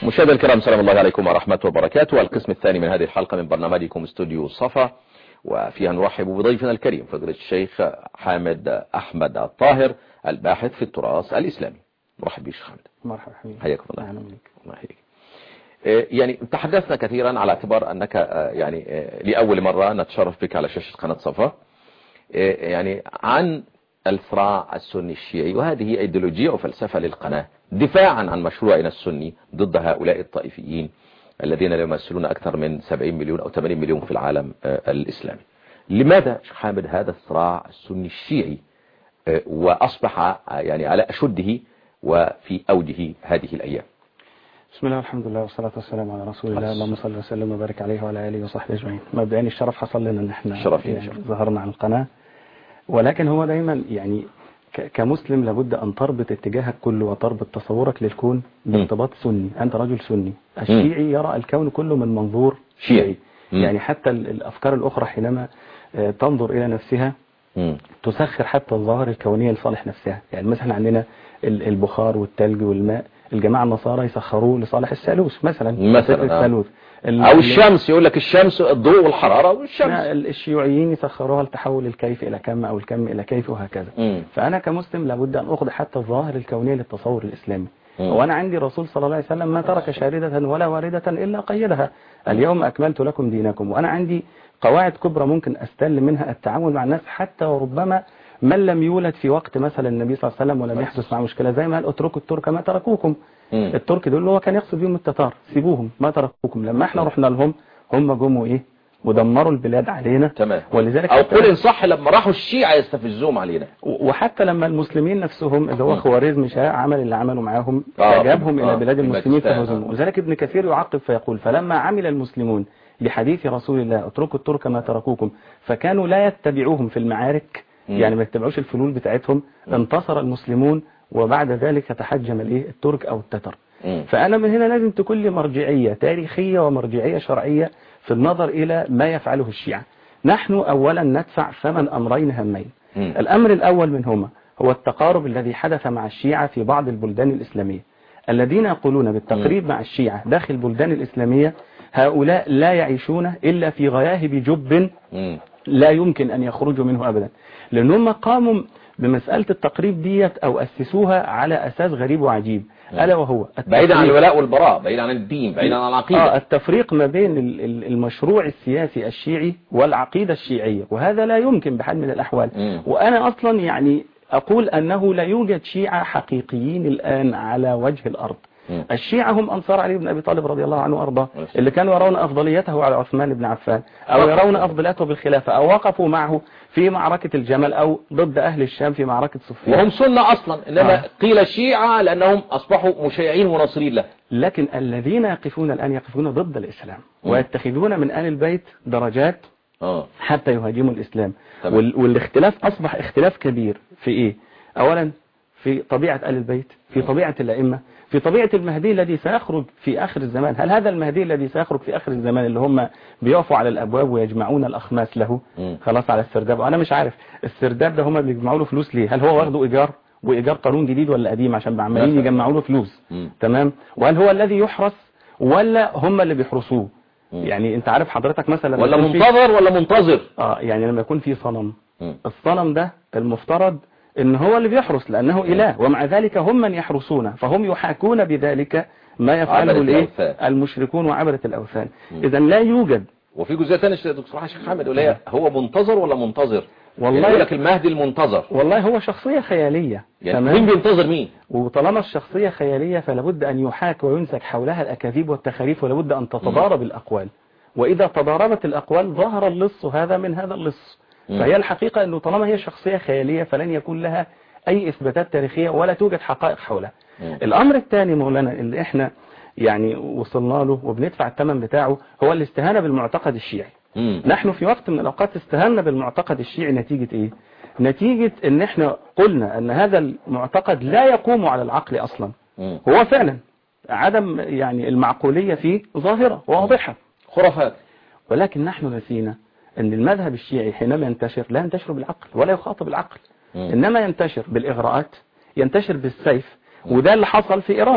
مشاهدينا الكرام سلام الله عليكم ورحمة وبركاته القسم الثاني من هذه الحلقة من برنامجكم استوديو صفا وفيها نرحب بضيفنا الكريم فضيلة الشيخ حامد أحمد الطاهر الباحث في التراث الإسلامي مرحب بك شيخ حامد مرحبا حبيبي حياكم الله أهلا بك الله يحييك يعني تحدثنا كثيرا على اعتبار أنك يعني لأول مرة نتشرف بك على شاشة قناة صفا يعني عن الصراع السني الشيعي وهذه ايديولوجية وفلسفة للقناة دفاعا عن مشروعنا السني ضد هؤلاء الطائفيين الذين يمثلون أكثر من 70 مليون أو 80 مليون في العالم الإسلامي لماذا شيخ حامد هذا الصراع السني الشيعي وأصبح يعني على أشده وفي أوجه هذه الأيام بسم الله والحمد لله والصلاة والسلام على رسول الله اللهم صل وسلم وبارك عليه وعلى آله وصحبه أجمعين مبدئيا الشرف حصل لنا أن احنا شرف يعني ظهرنا على القناة ولكن هو دايما يعني كمسلم لابد أن تربط اتجاهك كله وتربط تصورك للكون بارتباط سني أنت رجل سني الشيعي يرى الكون كله من منظور شيعي يعني حتى الأفكار الأخرى حينما تنظر إلى نفسها تسخر حتى الظواهر الكونية لصالح نفسها يعني مثلا عندنا البخار والتلج والماء الجماعة النصارى يسخروه لصالح الثالوث مثلا مثلا الثالوث أو الشمس يقول لك الشمس الضوء والحرارة والشمس الشيوعيين يسخروها لتحول الكيف إلى كم أو الكم إلى كيف وهكذا مم. فأنا كمسلم لابد أن أخذ حتى الظاهر الكونية للتصور الإسلامي وأنا عندي رسول صلى الله عليه وسلم ما ترك شاردة ولا واردة إلا قيدها اليوم أكملت لكم دينكم وأنا عندي قواعد كبرى ممكن أستل منها التعامل مع الناس حتى وربما من لم يولد في وقت مثلا النبي صلى الله عليه وسلم ولم يحدث مع مشكلة زي ما قال اتركوا الترك ما تركوكم مم. الترك دول هو كان يقصد بهم التتار سيبوهم ما تركوكم لما احنا رحنا لهم هم جم ايه ودمروا البلاد علينا تمام ولذلك أو حتى- قل إن صح لما راحوا الشيعة يستفزوهم علينا وحتى لما المسلمين نفسهم اللي هو خوارزم شاء عمل اللي عملوا معاهم آه، فجابهم آه، إلى بلاد في المسلمين باكستان، فهزموا آه. ولذلك ابن كثير يعقب فيقول فلما عمل المسلمون بحديث رسول الله اتركوا الترك ما تركوكم فكانوا لا يتبعوهم في المعارك مم. يعني ما يتبعوش الفلول بتاعتهم انتصر المسلمون وبعد ذلك تحجم الايه الترك او التتر مم. فأنا من هنا لازم تكون لي مرجعية تاريخية ومرجعية شرعية في النظر إلى ما يفعله الشيعة نحن أولا ندفع ثمن أمرين هامين مم. الأمر الأول منهما هو التقارب الذي حدث مع الشيعة في بعض البلدان الإسلامية الذين يقولون بالتقريب مع الشيعة داخل البلدان الإسلامية هؤلاء لا يعيشون إلا في غياهب جب مم. لا يمكن أن يخرجوا منه أبدا لأنهم قاموا بمسألة التقريب ديت أو أسسوها على أساس غريب وعجيب ألا وهو بعيدا عن التقريب. الولاء والبراء بعيدا عن الدين بعيدا عن آه العقيدة التفريق ما بين ال- ال- المشروع السياسي الشيعي والعقيدة الشيعية وهذا لا يمكن بحال من الأحوال مم. وأنا أصلا يعني أقول أنه لا يوجد شيعة حقيقيين الآن على وجه الأرض مم. الشيعة هم أنصار علي بن أبي طالب رضي الله عنه وأرضاه بس. اللي كانوا يرون أفضليته على عثمان بن عفان أو وقفوا. يرون أفضليته بالخلافة أو وقفوا معه في معركة الجمل أو ضد أهل الشام في معركة صفين وهم سنة أصلا إنما آه. قيل شيعة لأنهم أصبحوا مشيعين وناصرين له لكن الذين يقفون الآن يقفون ضد الإسلام ويتخذون من آل البيت درجات آه. حتى يهاجموا الإسلام تمام. وال- والاختلاف أصبح اختلاف كبير في إيه أولا في طبيعة آل البيت في طبيعة الأئمة في طبيعة المهدي الذي سيخرج في آخر الزمان هل هذا المهدي الذي سيخرج في آخر الزمان اللي هم بيقفوا على الأبواب ويجمعون الأخماس له مم. خلاص على السرداب وأنا مش عارف السرداب ده هم بيجمعوا له فلوس ليه هل هو واخده إيجار وإيجار قانون جديد ولا قديم عشان عمالين مثلا. يجمعوا له فلوس مم. تمام وهل هو الذي يحرس ولا هم اللي بيحرسوه مم. يعني انت عارف حضرتك مثلا لما ولا يكون في- منتظر ولا منتظر اه يعني لما يكون في صنم مم. الصنم ده المفترض ان هو اللي بيحرس لانه اله ومع ذلك هم من يحرسونه فهم يحاكون بذلك ما يفعله عبدة الايه الأوثان. المشركون وعبدة الاوثان اذا لا يوجد وفي جزئية تانية يا دكتور شيخ محمد يقول هي هو منتظر ولا منتظر والله- يعني يقول لك المهدي المنتظر والله هو شخصية خيالية يعني مين بينتظر مين وطالما الشخصية خيالية فلابد أن يحاك وينسك حولها الأكاذيب والتخاريف ولابد أن تتضارب الأقوال وإذا تضاربت الأقوال ظهر اللص هذا من هذا اللص مم. فهي الحقيقة أنه طالما هي شخصية خيالية فلن يكون لها أي إثباتات تاريخية ولا توجد حقائق حولها مم. الأمر الثاني مولانا اللي إحنا يعني وصلنا له وبندفع الثمن بتاعه هو الاستهانة بالمعتقد الشيعي مم. نحن في وقت من الأوقات استهنا بالمعتقد الشيعي نتيجة إيه؟ نتيجة إن إحنا قلنا أن هذا المعتقد لا يقوم على العقل أصلا مم. هو فعلا عدم يعني المعقولية فيه ظاهرة واضحة خرافات ولكن نحن نسينا أن المذهب الشيعي حينما ينتشر لا ينتشر بالعقل ولا يخاطب العقل مم. إنما ينتشر بالإغراءات ينتشر بالسيف وده اللي حصل في إيران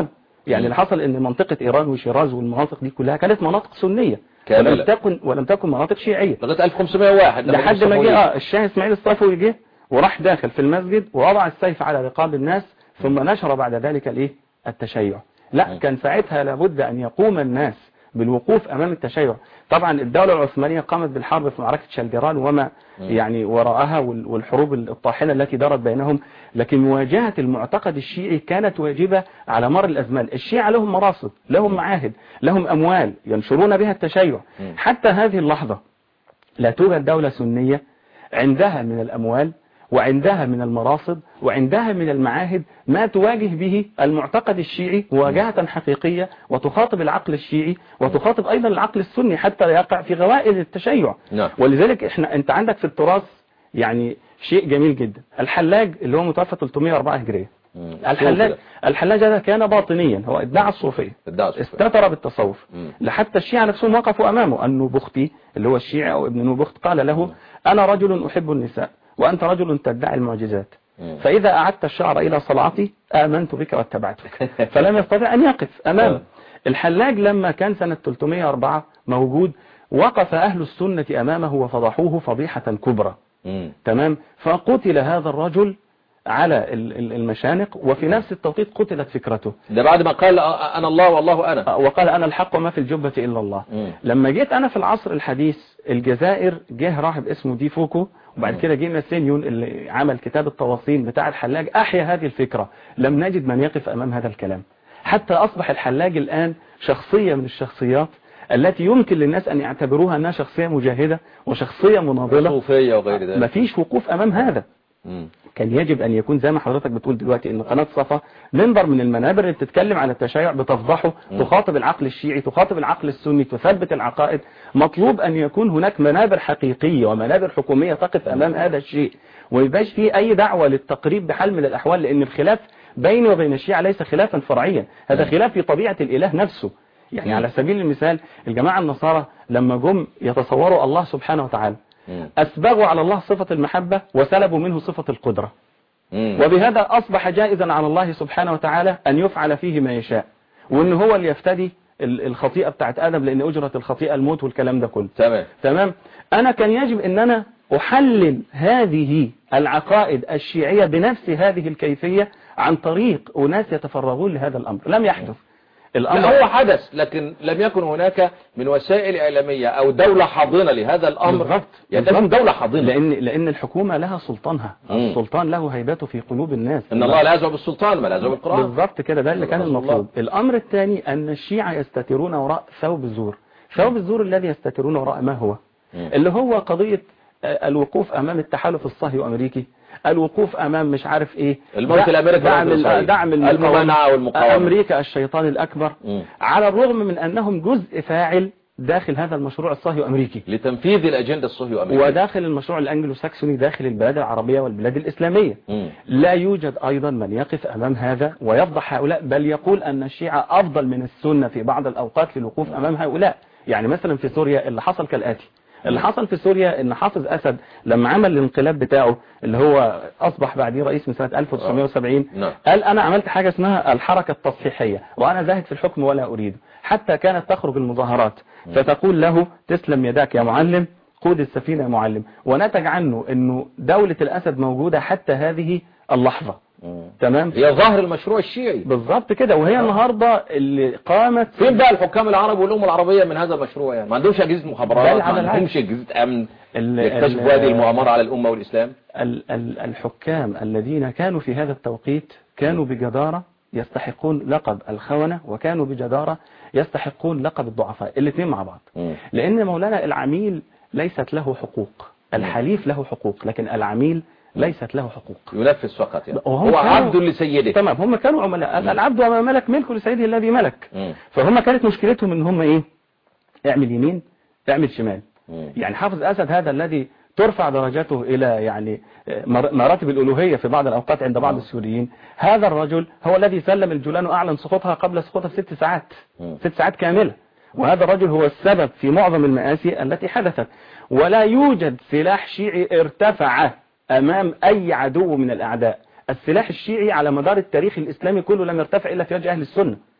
يعني اللي حصل ان منطقة ايران وشيراز والمناطق دي كلها كانت مناطق سنية كاملة. ولم تكن ولم تكن مناطق شيعية لغايه 1501 لما لحد ما الصفويين. جه اه الشاه اسماعيل الصفوي جه وراح داخل في المسجد ووضع السيف على رقاب الناس ثم نشر بعد ذلك الايه التشيع لا م. كان ساعتها لابد ان يقوم الناس بالوقوف امام التشيع طبعا الدولة العثمانية قامت بالحرب في معركة شلجران وما يعني وراءها وال- والحروب الطاحنة التي دارت بينهم لكن مواجهة المعتقد الشيعي كانت واجبة على مر الأزمان الشيعة لهم مراصد لهم معاهد لهم أموال ينشرون بها التشيع م. حتى هذه اللحظة لا توجد دولة سنية عندها من الأموال وعندها من المراصد وعندها من المعاهد ما تواجه به المعتقد الشيعي مواجهة حقيقية وتخاطب العقل الشيعي وتخاطب أيضا العقل السني حتى لا يقع في غوائل التشيع نعم. ولذلك احنا انت عندك في التراث يعني شيء جميل جدا الحلاج اللي هو متوفى 304 هجرية مم. الحلاج صوفي الحلاج هذا كان باطنيا هو ادعى الصوفية ده. ادعى الصوفية. استتر بالتصوف مم. لحتى الشيعة نفسهم وقفوا أمامه النوبختي اللي هو الشيعي أو ابن نوبخت قال له أنا رجل أحب النساء وأنت رجل تدعي المعجزات مم. فإذا أعدت الشعر إلى صلعتي آمنت بك واتبعتك فلم يستطع أن يقف أمامه آه. الحلاج لما كان سنة 304 موجود وقف أهل السنة أمامه وفضحوه فضيحة كبرى مم. تمام فقتل هذا الرجل على ال- ال- المشانق وفي نفس التوقيت قتلت فكرته ده بعد ما قال آه، انا الله والله انا وقال أنا الحق وما في الجبة إلا الله مم. لما جيت أنا في العصر الحديث الجزائر جه راهب اسمه دي فوكو وبعد كده جه سينيون اللي عمل كتاب التواصين بتاع الحلاج أحيا هذه الفكرة لم نجد من يقف أمام هذا الكلام حتى أصبح الحلاج الآن شخصية من الشخصيات التي يمكن للناس أن يعتبروها أنها شخصية مجاهدة وشخصية مناضلة صوفيه وغير ذلك مفيش وقوف أمام هذا مم. كان يجب أن يكون زي ما حضرتك بتقول دلوقتي أن قناة صفا منبر من المنابر اللي بتتكلم على التشيع بتفضحه تخاطب العقل الشيعي تخاطب العقل السني تثبت العقائد مطلوب أن يكون هناك منابر حقيقية ومنابر حكومية تقف أمام هذا الشيء ويبقاش فيه أي دعوة للتقريب بحال من الأحوال لأن الخلاف بيني وبين الشيعة ليس خلافا فرعيا هذا خلاف في طبيعة الإله نفسه يعني على سبيل المثال الجماعة النصارى لما جم يتصوروا الله سبحانه وتعالى مم. أسبغوا على الله صفة المحبة وسلبوا منه صفة القدرة مم. وبهذا أصبح جائزا على الله سبحانه وتعالى أن يفعل فيه ما يشاء وأن هو اللي يفتدي ال- الخطيئة بتاعت آدم لأن أجرة الخطيئة الموت والكلام ده كله تمام تمام أنا كان يجب أن أنا أحلل هذه العقائد الشيعية بنفس هذه الكيفية عن طريق أناس يتفرغون لهذا الأمر لم يحدث الأمر لا هو حدث لكن لم يكن هناك من وسائل إعلامية أو دولة حاضنة لهذا الأمر بالضبط. يعني بالضبط. لازم دولة حاضنة لأن لأن الحكومة لها سلطانها مم. السلطان له هيبته في قلوب الناس إن الله لا يزعب بالسلطان ما لا يزعب بالقرآن بالضبط كده ده اللي كان رسول الله. المطلوب الأمر الثاني أن الشيعة يستترون وراء ثوب الزور ثوب الزور الذي يستترون وراء ما هو مم. اللي هو قضية آه، الوقوف أمام التحالف الصهيوني الأمريكي الوقوف أمام مش عارف إيه الملك دع- الأمريكي دعم والرئيس ال- الإسرائيلي. دعم المقاومة. الممانعة والمقاومة. أمريكا الشيطان الأكبر مم. على الرغم من أنهم جزء فاعل داخل هذا المشروع الصهيوني الأمريكي لتنفيذ الأجندة الصهيو أمريكية وداخل المشروع الأنجلو ساكسوني داخل البلاد العربية والبلاد الإسلامية مم. لا يوجد أيضا من يقف أمام هذا ويفضح هؤلاء بل يقول أن الشيعة أفضل من السنة في بعض الأوقات للوقوف أمام هؤلاء يعني مثلا في سوريا اللي حصل كالآتي اللي حصل في سوريا ان حافظ أسد لما عمل الانقلاب بتاعه اللي هو أصبح بعديه رئيس من سنة 1970 نعم. قال أنا عملت حاجة اسمها الحركة التصحيحية وأنا زاهد في الحكم ولا أريد حتى كانت تخرج المظاهرات فتقول له تسلم يداك يا معلم قود السفينة يا معلم ونتج عنه أنه دولة الأسد موجودة حتى هذه اللحظة مم. تمام هي ظاهر المشروع الشيعي بالظبط كده وهي النهاردة اللي قامت فين بقى الحكام العرب والأمة العربية من هذا المشروع يعني ما عندهمش أجهزة مخابرات بل ما على عندهمش أجهزة أمن ال- يكتشفوا ال- هذه المؤامرة على الأمة والإسلام ال- ال- الحكام الذين كانوا في هذا التوقيت كانوا بجدارة يستحقون لقب الخونة وكانوا بجدارة يستحقون لقب الضعفاء الاثنين مع بعض مم. لأن مولانا العميل ليست له حقوق الحليف له حقوق لكن العميل ليست له حقوق ينفذ فقط يعني وهم هو كانوا- عبد لسيده تمام هم كانوا عملاء العبد وما ملك ملك لسيده الذي ملك مم. فهم كانت مشكلتهم ان هم ايه اعمل يمين اعمل شمال مم. يعني حافظ أسد هذا الذي ترفع درجته إلى يعني مر- مراتب الألوهية في بعض الأوقات عند بعض نعم. السوريين هذا الرجل هو الذي سلم الجولان وأعلن سقوطها قبل سقوطها بست ساعات مم. ست ساعات كاملة وهذا الرجل هو السبب في معظم المآسي التي حدثت ولا يوجد سلاح شيعي ارتفع أمام أي عدو من الأعداء السلاح الشيعي على مدار التاريخ الإسلامي كله لم يرتفع إلا في وجه أهل السنة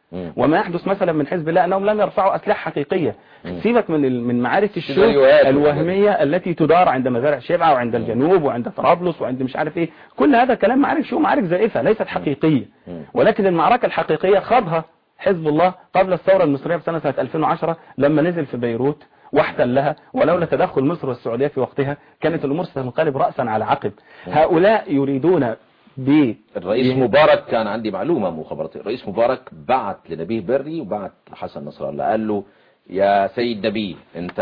مم. وما يحدث مثلا من حزب الله انهم لم يرفعوا اسلحه حقيقيه سيبك من ال- من معارك الشوك سيناريوهات الوهميه التي تدار عند مزارع شبعه وعند الجنوب وعند طرابلس وعند مش عارف ايه كل هذا كلام معارك شو معارك زائفه ليست حقيقيه مم. ولكن المعركه الحقيقيه خاضها حزب الله قبل الثوره المصريه بسنه سنه 2010 لما نزل في بيروت واحتلها ولولا تدخل مصر والسعوديه في وقتها كانت الامور ستنقلب راسا على عقب هؤلاء يريدون ب الرئيس مبارك كان عندي معلومة مخابراتية الرئيس مبارك بعت لنبيه بري وبعت حسن نصر الله قال له يا سيد نبيه انت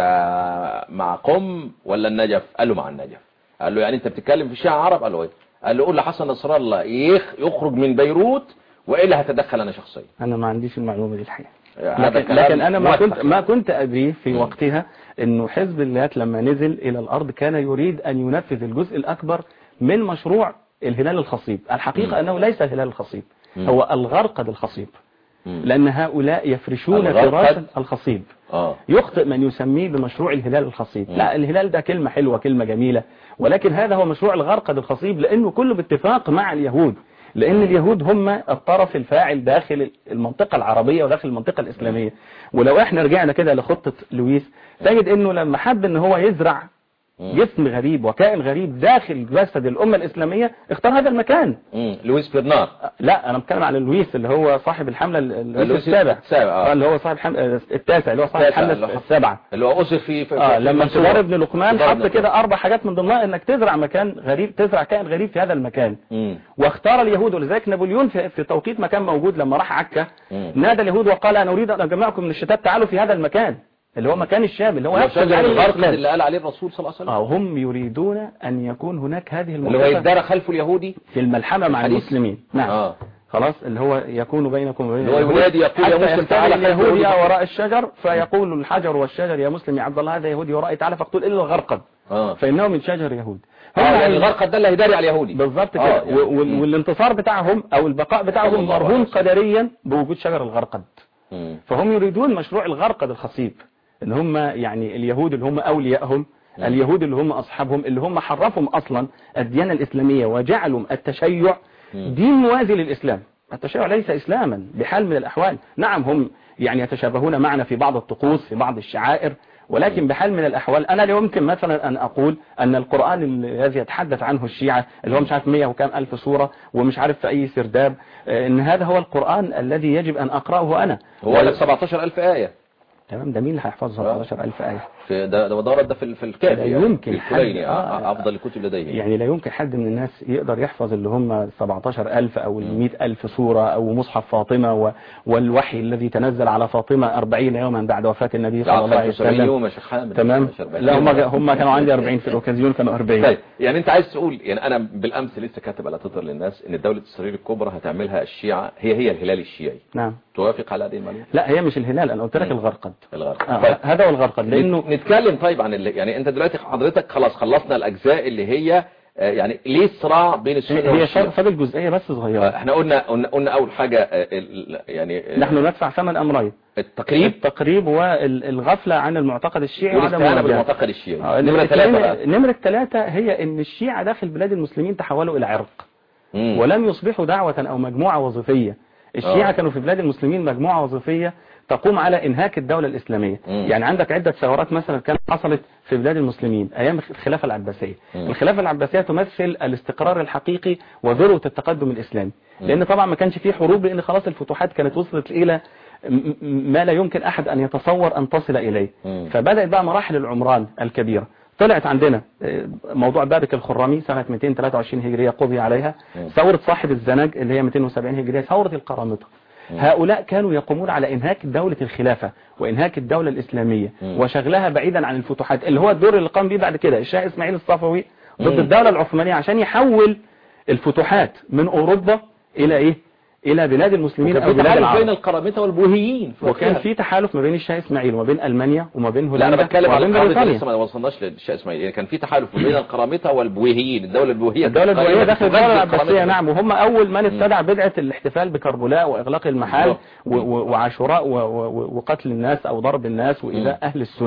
مع قم ولا النجف قال له مع النجف قال له يعني انت بتتكلم في الشيعة عرب قال له ايه قال له قول لحسن نصر الله يخ يخرج من بيروت والا هتدخل انا شخصيا انا ما عنديش المعلومه دي الحقيقه هذا لكن, كلام لكن انا ما موثق كنت ما كنت ادري في مم. وقتها انه حزب الله لما نزل الى الارض كان يريد ان ينفذ الجزء الاكبر من مشروع الهلال الخصيب الحقيقه مم. انه ليس الهلال الخصيب مم. هو الغرقد الخصيب مم. لان هؤلاء يفرشون الغرقد؟ فراش الخصيب اه يخطئ من يسميه بمشروع الهلال الخصيب مم. لا الهلال ده كلمة حلوة كلمة جميلة ولكن هذا هو مشروع الغرقد الخصيب لأنه كله باتفاق مع اليهود لأن اليهود هم الطرف الفاعل داخل المنطقة العربية وداخل المنطقة الإسلامية ولو احنا رجعنا كده لخطة لويس تجد انه لما حب ان هو يزرع مم. جسم غريب وكائن غريب داخل جسد الأمة الإسلامية اختار هذا المكان مم. لويس برنار لا انا بتكلم على لويس اللي هو صاحب الحملة ال- ال- لويس السابع السابع، آه. آه، اللي هو صاحب الحملة التاسع اللي هو صاحب التاسع اللي الحملة هو- السابعة اللي هو اسر في, في اه في لما المنصورة. انتظار ابن لقمان انتظار حط ابن كده اربع حاجات من ضمنها انك تزرع مكان غريب تزرع كائن غريب في هذا المكان مم. واختار اليهود ولذلك نابليون في, في توقيت ما كان موجود لما راح عكا مم. نادى اليهود وقال انا اريد ان اجمعكم من الشتات تعالوا في هذا المكان اللي هو مكان الشام اللي هو اللي هو نفس شجر العالم الغرقد الإسلامي. اللي قال عليه الرسول صلى الله عليه وسلم اه هم يريدون ان يكون هناك هذه اللي هو المنطقة يتدارى خلفه اليهودي في الملحمة مع الحديث؟ المسلمين نعم اه خلاص اللي هو يكون بينكم وبين اللي هو اليهود. ينادي يقول يا حتى مسلم يختار تعالى خلف اليهودي اليهود. وراء الشجر فيقول الحجر والشجر يا مسلم يا عبد الله هذا يهودي ورائي تعالى فاقتل الا الغرقد اه فانه من شجر يهود اه هم يعني عايزين- الغرقد ده اللي هيداري على اليهودي بالظبط آه، كده يعني. و- وال- مم. والانتصار بتاعهم او البقاء صلى بتاعهم الله عليه مرهون وسلم. قدريا بوجود شجر الغرقد مم. فهم يريدون مشروع الغرقد الخصيب ان هم يعني اليهود اللي هم اوليائهم مم. اليهود اللي هم اصحابهم اللي هم حرفهم اصلا الديانه الاسلاميه وجعلوا التشيع مم. دين موازي للاسلام التشيع ليس اسلاما بحال من الاحوال نعم هم يعني يتشابهون معنا في بعض الطقوس في بعض الشعائر ولكن بحال من الأحوال أنا لا يمكن مثلا أن أقول أن القرآن الذي يتحدث عنه الشيعة اللي هو مش عارف 100 وكام ألف سورة ومش عارف في أي سرداب آه، إن هذا هو القرآن الذي يجب أن أقرأه أنا هو قال لك 17000 آية تمام ده مين اللي هيحفظ 17000 آية في ده ده ورد ده في ال- في الكافي لا يعني يمكن في الكليني حد- آه. أفضل الكتب لديه يعني لا يمكن حد من الناس يقدر يحفظ اللي هم 17000 أو ال 100000 سورة أو مصحف فاطمة و- والوحي الذي تنزل على فاطمة 40 يوما بعد وفاة النبي صلى الله عليه 75 وسلم يوم يا شيخ حامد تمام مش 40 لا هم يوم. هم كانوا عندي 40 في الأوكازيون كانوا 40 طيب يعني انت عايز تقول يعني انا بالامس لسه كاتب على تويتر للناس ان دولة اسرائيل الكبرى هتعملها الشيعة هي هي الهلال الشيعي نعم توافق على هذه المعلومة لا هي مش الهلال أنا قلت لك مم. الغرقد الغرب آه طيب. هذا هو الغرقد لأنه نتكلم طيب عن اللي يعني انت دلوقتي حضرتك خلاص خلصنا الاجزاء اللي هي آه، يعني ليه صراع بين السنة هي والشيعة فاضل جزئية بس صغيرة احنا قلنا قلنا, قلنا اول حاجة آه، ال- يعني آه، نحن ندفع ثمن أمرين التقريب التقريب والغفلة عن المعتقد الشيعي وعدم والاستهانة مواجهته. بالمعتقد الشيعي آه، نمرة الاثنين- ثلاثة بقى نمرة ثلاثة هي ان الشيعة داخل بلاد المسلمين تحولوا الى عرق مم. ولم يصبحوا دعوة او مجموعة وظيفية الشيعة آه. كانوا في بلاد المسلمين مجموعة وظيفية تقوم على انهاك الدولة الاسلامية مم. يعني عندك عدة ثورات مثلا كانت حصلت في بلاد المسلمين ايام الخلافة العباسية مم. الخلافة العباسية تمثل الاستقرار الحقيقي وذروة التقدم الاسلامي مم. لان طبعا ما كانش فيه حروب لان خلاص الفتوحات كانت وصلت الى م- م- ما لا يمكن احد ان يتصور ان تصل اليه مم. فبدأت بقى مراحل العمران الكبيرة طلعت عندنا آه، موضوع بابك الخرامي سنة 223 هجرية قضي عليها مم. ثورة صاحب الزنج اللي هي 270 هجرية ثورة القرامطة هؤلاء كانوا يقومون على إنهاك دولة الخلافة وإنهاك الدولة الإسلامية مم. وشغلها بعيدا عن الفتوحات اللي هو الدور اللي قام به بعد كده الشاه إسماعيل الصفوي ضد مم. الدولة العثمانية عشان يحول الفتوحات من أوروبا إلى إيه؟ إلى بلاد المسلمين وكان أو في بلاد تحالف بين العرب القرامطة والبوهيين في وكان وقتها. في تحالف ما بين الشاه إسماعيل وما بين ألمانيا وما بين لا هولندا انا بتكلم على وما بين القرامطة بريطانيا لسه ما وصلناش للشيء اسماعيل يعني كان في تحالف بين القرامطة والبويهيين الدولة البويهية الدولة تقريباً البويهية داخل الدولة تغذي العباسية القرامطة. نعم وهم أول من ابتدع بدعة الاحتفال بكربلاء وإغلاق المحال بالظبط. و- و- وعاشوراء و- و- وقتل الناس أو ضرب الناس وإيذاء أهل السنة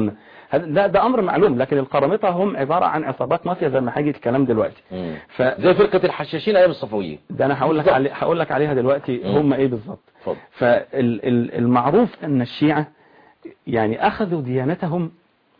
هذا- ده ده امر معلوم لكن القرامطه هم عباره عن عصابات مافيا زي ما هاجي الكلام دلوقتي مم. ف زي فرقة الحشاشين ايام الصفوية ده انا هقول لك بالظبط. علي هقول لك عليها دلوقتي مم. هم ايه بالظبط اتفضل فالمعروف ان الشيعة يعني اخذوا ديانتهم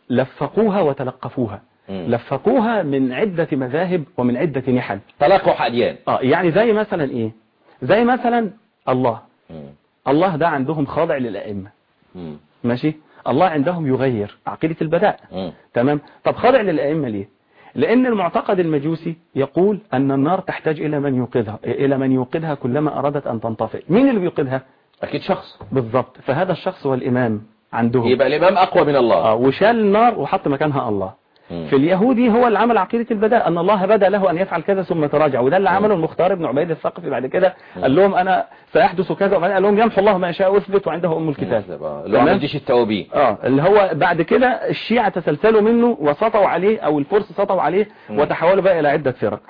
لفقوها وتلقفوها مم. لفقوها من عدة مذاهب ومن عدة نحل تلقح اديان اه يعني زي مثلا ايه زي مثلا الله مم. الله ده عندهم خاضع للائمه مم. ماشي الله عندهم يغير عقيدة البداء مم. تمام طب خاضع للائمه ليه لان المعتقد المجوسي يقول ان النار تحتاج الى من يوقظها الى من يوقدها كلما ارادت ان تنطفئ مين اللي بيوقدها اكيد شخص بالضبط فهذا الشخص هو الامام عندهم يبقى الامام اقوى من الله آه وشال النار وحط مكانها الله مم. في اليهودي هو اللي عمل عقيدة البداء أن الله بدا له أن يفعل كذا ثم تراجع وده اللي عمله المختار بن عبيد الثقفي بعد كده قال لهم أنا سيحدث كذا وبعدين قال لهم يمحو الله ما يشاء ويثبت وعنده أم الكتاب آه. اللي هو تمام؟ ما يديش التوابين اه اللي هو بعد كده الشيعة تسلسلوا منه وسطوا عليه او الفرس سطوا عليه مم. وتحولوا بقى الى عدة فرق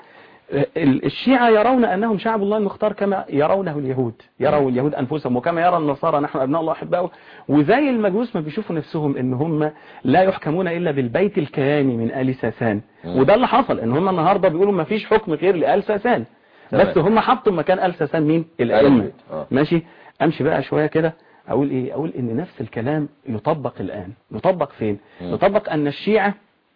ال- الشيعة يرون انهم شعب الله المختار كما يرونه اليهود يروا اليهود انفسهم وكما يرى النصارى نحن ابناء الله احباؤه وزي المجوس ما بيشوفوا نفسهم ان هم لا يحكمون الا بالبيت الكياني من ال ساسان مم. وده اللي حصل ان هم النهارده بيقولوا ما فيش حكم غير لآل ساسان تمام. بس هم حطوا مكان آل ساسان مين الائمه البيت. آه. ماشي امشي بقى شوية كده اقول ايه اقول ان نفس الكلام يطبق الان يطبق فين مم. يطبق ان الشيعة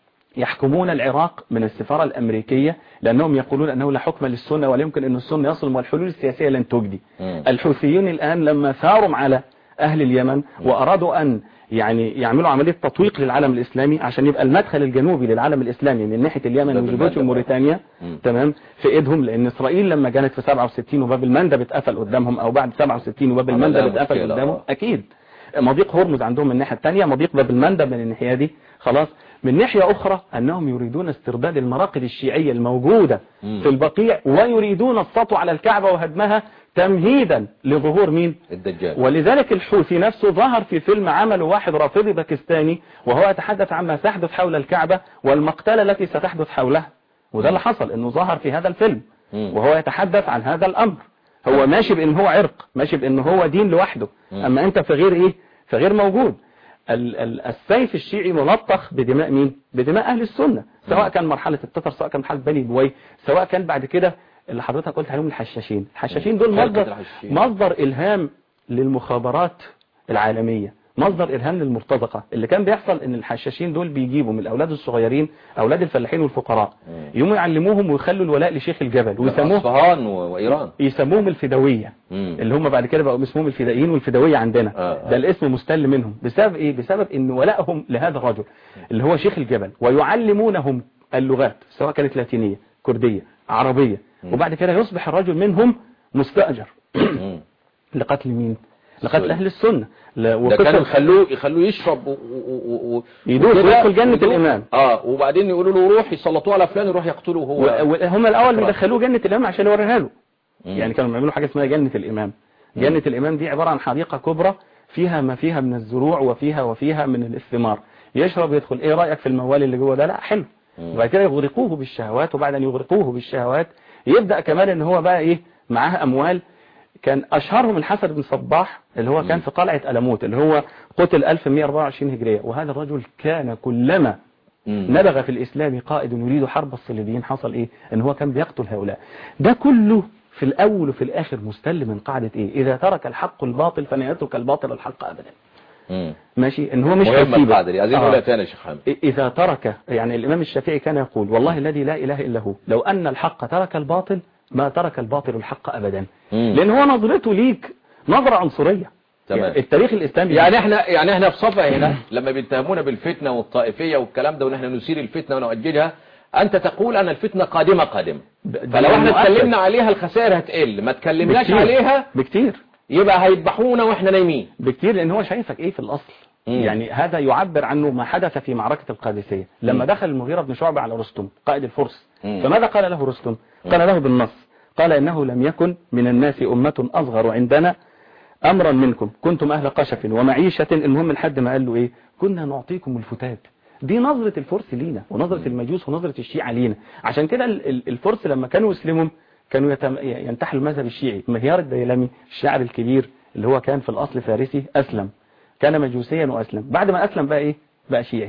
يحكمون العراق من السفارة الامريكية لانهم يقولون انه لا حكم للسنة ولا يمكن ان السنة يصل والحلول السياسية لن تجدي مم. الحوثيون الان لما ثاروا على اهل اليمن وارادوا ان يعني يعملوا عملية تطويق للعالم الاسلامي عشان يبقى المدخل الجنوبي للعالم الاسلامي من ناحية اليمن باب وجيبوتي المندب. وموريتانيا مم. تمام في ايدهم لان اسرائيل لما كانت في 67 وباب المندب اتقفل قدامهم او بعد 67 وباب عمل المندب لها اتقفل مشكلة، قدامهم آه. اكيد مضيق هرمز عندهم من الناحيه الثانيه مضيق باب المندب من الناحيه دي خلاص من ناحيه اخرى انهم يريدون استرداد المراقد الشيعيه الموجوده مم. في البقيع ويريدون السطو على الكعبه وهدمها تمهيدا لظهور مين الدجال ولذلك الحوثي نفسه ظهر في فيلم عمله واحد رافضي باكستاني وهو يتحدث عما سيحدث حول الكعبة والمقتلة التي ستحدث حولها وده اللي حصل انه ظهر في هذا الفيلم مم. وهو يتحدث عن هذا الامر هو ماشي بان هو عرق ماشي بان هو دين لوحده مم. اما انت في غير ايه في غير موجود ال ال السيف الشيعي ملطخ بدماء مين بدماء اهل السنة سواء كان مرحلة التتر سواء كان مرحلة بني بوي سواء كان بعد كده اللي حضرتك قلت عليهم الحشاشين الحشاشين دول فرقة مصدر الحشاشين. مصدر إلهام للمخابرات العالمية مصدر إلهام للمرتزقة اللي كان بيحصل ان الحشاشين دول بيجيبوا من الأولاد الصغيرين أولاد الفلاحين والفقراء مم. يقوموا يعلموهم ويخلوا الولاء لشيخ الجبل ويسموه اصفهان و- وايران يسموهم الفدوية مم. اللي هم بعد كده بقوا اسمهم الفدائيين والفدوية عندنا آه. ده الاسم مستل منهم بسبب ايه بسبب ان ولائهم لهذا الرجل اللي هو شيخ الجبل ويعلمونهم اللغات سواء كانت لاتينية كردية عربية مم. وبعد كده يصبح الرجل منهم مستأجر مم. لقتل مين لقتل السنة. أهل السنة ل- ده وقصة- كانوا يخلوه يخلوه يشرب و... و... و... يدوس وكده ويدخل جنة يدوس. الإمام. اه وبعدين يقولوا له روح يسلطوه على فلان يروح يقتله هو و- وهم الأول خلاص. بيدخلوه جنة الإمام عشان يوريها له مم. يعني كانوا بيعملوا حاجة اسمها جنة الإمام مم. جنة الإمام دي عبارة عن حديقة كبرى فيها ما فيها من الزروع وفيها وفيها من الثمار يشرب يدخل ايه رأيك في الموال اللي جوه ده لا حلو مم. وبعد كده يغرقوه بالشهوات وبعد ان يغرقوه بالشهوات يبدأ كمان ان هو بقى ايه معاه اموال كان اشهرهم الحسن بن صباح اللي هو كان مم. في قلعة ألموت اللي هو قتل 1124 هجرية وهذا الرجل كان كلما مم. نبغ في الإسلام قائد يريد حرب الصليبيين حصل إيه إن هو كان بيقتل هؤلاء ده كله في الأول وفي الآخر مستل من قاعدة إيه إذا ترك الحق الباطل فلن يترك الباطل الحق أبدا مم. ماشي إن هو مش مهم هيسيبه. القاعدة دي عايزين آه. نقولها تاني يا شيخ حامد إذا ترك يعني الإمام الشافعي كان يقول والله الذي لا إله إلا هو لو أن الحق ترك الباطل ما ترك الباطل الحق أبدا مم. لأن هو نظرته ليك نظرة عنصرية تمام. يعني التاريخ الإسلامي يعني احنا يعني احنا في صفا هنا لما بيتهمونا بالفتنة والطائفية والكلام ده وان احنا نثير الفتنة ونؤجلها انت تقول ان الفتنة قادمة قادمة ب- فلو ده احنا مؤكد. اتكلمنا عليها الخسائر هتقل ما اتكلمناش بكتير. عليها بكتير يبقى هيذبحونا واحنا نايمين بكتير لان هو شايفك ايه في الاصل مم. يعني هذا يعبر عنه ما حدث في معركة القادسية لما مم. دخل المغيرة بن شعبة على رستم قائد الفرس مم. فماذا قال له رستم قال له بالنص قال انه لم يكن من الناس امة اصغر عندنا امرا منكم كنتم اهل قشف ومعيشة المهم لحد ما قال له ايه كنا نعطيكم الفتات دي نظرة الفرس لينا ونظرة المجوس ونظرة الشيعة لينا عشان كده ال- ال- الفرس لما كانوا يسلموا كانوا يتم- ينتحلوا المذهب الشيعي مهيار الديلمي الشاعر الكبير اللي هو كان في الأصل فارسي أسلم كان مجوسيا وأسلم بعد ما أسلم بقى إيه بقى شيعي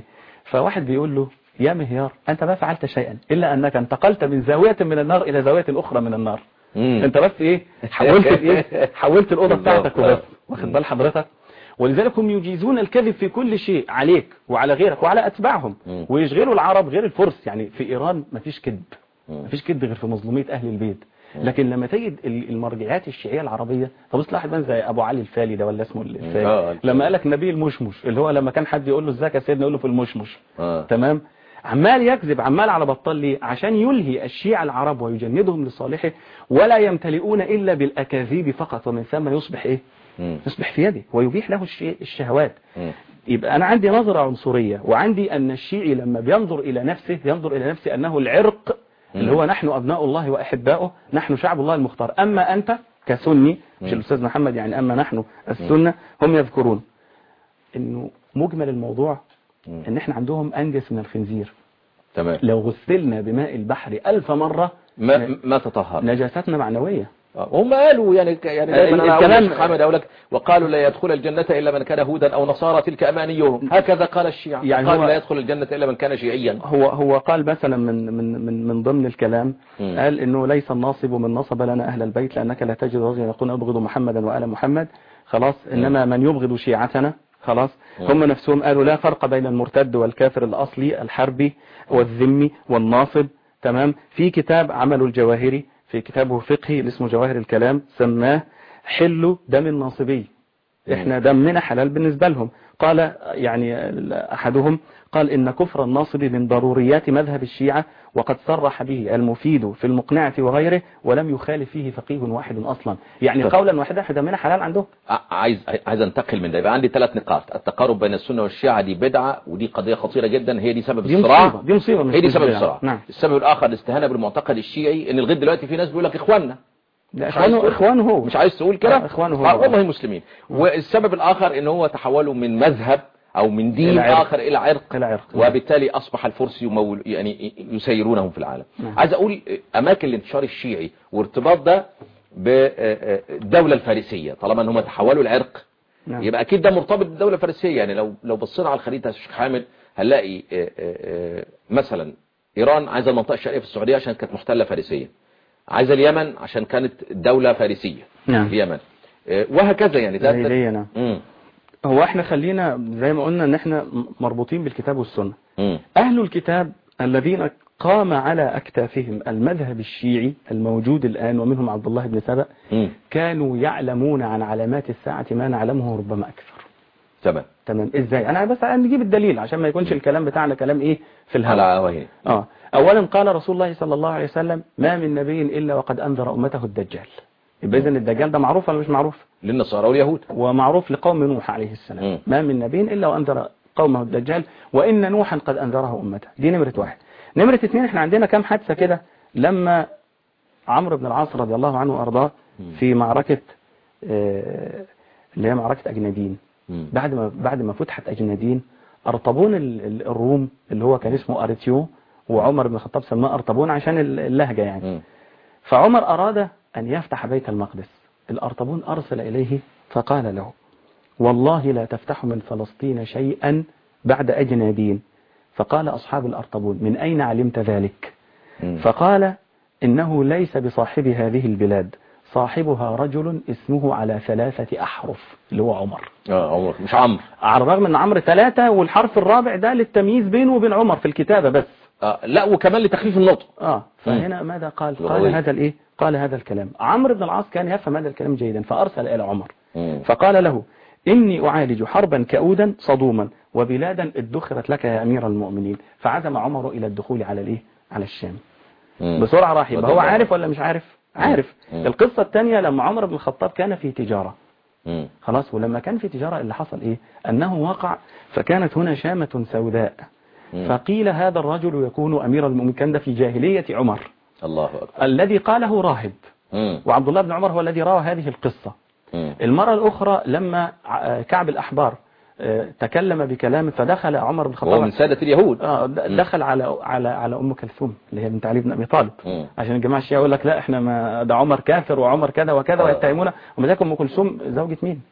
فواحد بيقول له يا مهيار أنت ما فعلت شيئا إلا أنك انتقلت من زاوية من النار إلى زاوية أخرى من النار مم. أنت بس إيه حولت إيه حولت الأوضة بتاعتك وبس واخد بال حضرتك ولذلك هم يجيزون الكذب في كل شيء عليك وعلى غيرك وعلى أتباعهم مم. ويشغلوا العرب غير الفرس يعني في إيران مفيش كذب مم. مفيش كذب غير في مظلومية أهل البيت لكن لما تجد ال- المرجعيات الشيعية العربية طب واحد بقى زي أبو علي الفالي ده ولا اسمه آه، الفالي الفالي. لما قال لك نبي المشمش اللي هو لما كان حد يقول له ازيك يا سيدنا يقول له في المشمش آه. تمام عمال يكذب عمال على بطال ليه عشان يلهي الشيعة العرب ويجندهم لصالحه ولا يمتلئون إلا بالأكاذيب فقط ومن ثم يصبح إيه مم. يصبح في يده ويبيح له الشيء الشهوات مم. يبقى أنا عندي نظرة عنصرية وعندي أن الشيعي لما بينظر إلى نفسه ينظر إلى نفسه أنه العرق اللي هو نحن أبناء الله وأحباؤه نحن شعب الله المختار أما أنت كسني مش الأستاذ محمد يعني أما نحن السنة هم يذكرون أنه مجمل الموضوع أن احنا عندهم أنجس من الخنزير تمام لو غسلنا بماء البحر ألف مرة ما ما تطهر نجاستنا معنوية آه، هم قالوا يعني يعني آه، دايما انا الكلام- اقول لك حامد اقول لك وقالوا لا يدخل الجنة الا من كان هودا او نصارى تلك امانيهم هكذا قال الشيعة يعني قالوا هو- لا يدخل الجنة الا من كان شيعيا هو هو قال مثلا من من من من ضمن الكلام مم. قال انه ليس الناصب من نصب لنا اهل البيت لانك لا تجد رجلا يقول ابغض محمدا وال محمد خلاص انما من يبغض شيعتنا خلاص هم نفسهم قالوا لا فرق بين المرتد والكافر الاصلي الحربي والذمي والناصب تمام في كتاب عمل الجواهري في كتابه فقهي اللي اسمه جواهر الكلام سماه حل دم الناصبي احنا دمنا حلال بالنسبة لهم قال يعني احدهم قال ان كفر الناصب من ضروريات مذهب الشيعة وقد صرح به المفيد في المقنعة وغيره ولم يخالف فيه فقيه واحد اصلا يعني طيب. قولا واحدا احنا دمنا حلال عندهم ع- عايز عايز انتقل من ده يبقى عندي ثلاث نقاط التقارب بين السنة والشيعة دي بدعة ودي قضية خطيرة جدا هي دي سبب دي الصراع مصيبة دي مصيبة مش هي دي سبب مشكلة. الصراع نعم السبب الاخر الاستهانة بالمعتقد الشيعي ان لغايه دلوقتي في ناس بيقول لك اخواننا لا مش عايز اخوانه تقول- اخوانه هو مش عايز تقول كده آه، إخوانه هو. آه، والله مسلمين والسبب الاخر ان هو تحولوا من مذهب او من دين إلى عرق. اخر الى عرق إلى عرق. وبالتالي اصبح الفرس يمول يعني يسيرونهم في العالم نعم. عايز اقول اماكن الانتشار الشيعي وارتباط ده بالدولة الفارسية طالما ان هم تحولوا العرق نعم. يبقى اكيد ده مرتبط بالدولة الفارسية يعني لو لو بصينا على الخريطة يا شيخ حامد هنلاقي آه، آه، آه، مثلا ايران عايزه المنطقة الشرقية في السعودية عشان كانت محتلة فارسية عايزه اليمن عشان كانت دولة فارسية نعم. اليمن آه، وهكذا يعني ده زي ده- دي نعم مم. هو احنا خلينا زي ما قلنا ان احنا مربوطين بالكتاب والسنة مم. أهل الكتاب الذين قام على أكتافهم المذهب الشيعي الموجود الآن ومنهم عبد الله بن سبأ مم. كانوا يعلمون عن علامات الساعة ما نعلمه ربما أكثر تمام تمام إزاي أنا بس نجيب الدليل عشان ما يكونش الكلام بتاعنا كلام إيه في على الهواء وهي آه. أولا قال رسول الله صلى الله عليه وسلم ما من نبي إلا وقد أنذر أمته الدجال يبقى إذن الدجال ده معروف ولا مش معروف للنصارى واليهود ومعروف لقوم نوح عليه السلام مم. ما من نبي إلا وأنذر قومه الدجال وإن نوحا قد أنذره أمته دي نمرة واحد نمرة اتنين احنا عندنا كام حادثة كده لما عمرو بن العاص رضي الله عنه وأرضاه في معركة آه، اللي هي معركة أجنادين مم. بعد ما بعد ما فتحت أجنادين أرطبون ال- ال- الروم اللي هو كان اسمه أريتيو وعمر بن الخطاب سماه أرطبون عشان ال- اللهجة يعني مم. فعمر أراد أن يفتح بيت المقدس الأرطبون أرسل إليه فقال له والله لا تفتح من فلسطين شيئا بعد أجنادين فقال أصحاب الأرطبون من أين علمت ذلك مم. فقال إنه ليس بصاحب هذه البلاد صاحبها رجل اسمه على ثلاثة أحرف اللي هو عمر اه عمر مش عمرو على الرغم أن عمرو ثلاثة والحرف الرابع ده للتمييز بينه وبين عمر في الكتابة بس آه لا وكمان لتخفيف النطق اه فهنا ماذا قال قال لغوي. هذا الايه قال هذا الكلام عمرو بن العاص كان يفهم هذا الكلام جيدا فارسل الى عمر مم. فقال له اني اعالج حربا كؤودا صدوما وبلادا ادخرت لك يا امير المؤمنين فعزم عمر الى الدخول على الايه على الشام مم. بسرعه راح يبقى رضي هو الله عارف ولا مش عارف عارف مم. القصه الثانيه لما عمر بن الخطاب كان في تجاره مم. خلاص ولما كان في تجاره اللي حصل ايه انه وقع فكانت هنا شامه سوداء مم. فقيل هذا الرجل يكون امير المؤمنين كان ده في جاهليه عمر الله أكبر الذي قاله راهب مم. وعبد الله بن عمر هو الذي روى هذه القصة مم. المرة الأخرى لما ع- كعب الأحبار آه، تكلم بكلام فدخل عمر بن وهو من الخطاب سادة اليهود آه، د- دخل على على على أم كلثوم اللي هي بنت علي بن أبي طالب مم. عشان الجماعة الشيعة يقول لك لا احنا ما ده عمر كافر وعمر كذا وكذا آه. ويتهمونه وما ذاك أم كلثوم زوجة مين؟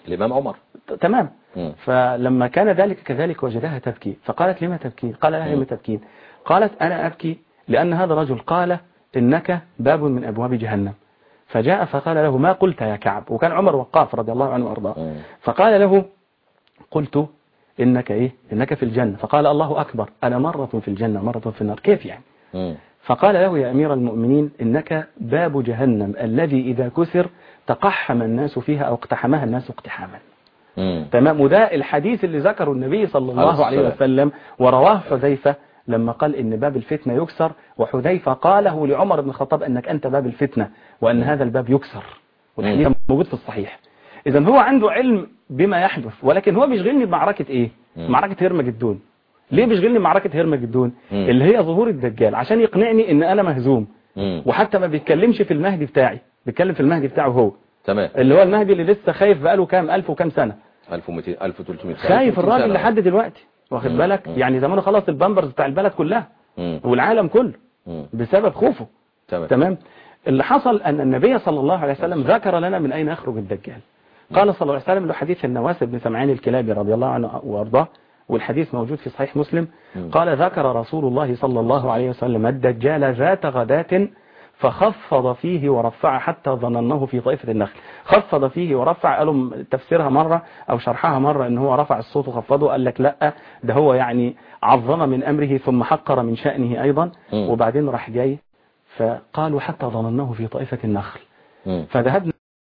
الإمام عمر ت- تمام مم. فلما كان ذلك كذلك وجدها تبكي فقالت لما تبكين قال لها لما تبكين قالت أنا أبكي لأن هذا الرجل قال إنك باب من أبواب جهنم فجاء فقال له ما قلت يا كعب وكان عمر وقاف رضي الله عنه وأرضاه مم. فقال له قلت إنك إيه إنك في الجنة فقال الله أكبر أنا مرة في الجنة مرة في النار كيف يعني مم. فقال له يا أمير المؤمنين إنك باب جهنم الذي إذا كسر تقحم الناس فيها أو اقتحمها الناس اقتحاما مم. تمام وده الحديث اللي ذكره النبي صلى عليه الله عليه الصلاة وسلم ورواه حذيفة لما قال إن باب الفتنة يكسر وحذيفة قاله لعمر بن الخطاب أنك أنت باب الفتنة وأن هذا الباب يكسر والحديث موجود في الصحيح إذا هو عنده علم بما يحدث ولكن هو بيشغلني بمعركة إيه مم. معركة هرمجدون ليه بيشغلني بمعركة هرمجدون مم. اللي هي ظهور الدجال عشان يقنعني إن أنا مهزوم مم. وحتى ما بيتكلمش في المهدي بتاعي بيتكلم في المهدي بتاعه هو تمام اللي هو المهدي اللي لسه خايف بقاله كام ألف وكام سنة 1200 1300 خايف الراجل لحد دلوقتي واخد مم. بالك مم. يعني زمانه خلص البامبرز بتاع البلد كلها مم. والعالم كله مم. بسبب خوفه تمام تمام اللي حصل أن النبي صلى الله عليه وسلم ذكر لنا من أين يخرج الدجال قال صلى الله عليه وسلم له حديث النواس بن سمعان الكلابي رضي الله عنه وأرضاه والحديث موجود في صحيح مسلم مم. قال ذكر رسول الله صلى الله عليه وسلم الدجال ذات غداة فخفض فيه ورفع حتى ظننه في طائفة النخل خفض فيه ورفع قالوا تفسيرها مرة أو شرحها مرة ان هو رفع الصوت وخفضه قال لك لا ده هو يعني عظم من أمره ثم حقر من شأنه أيضا مم. وبعدين راح جاي فقالوا حتى ظننه في طائفة النخل مم. فذهبنا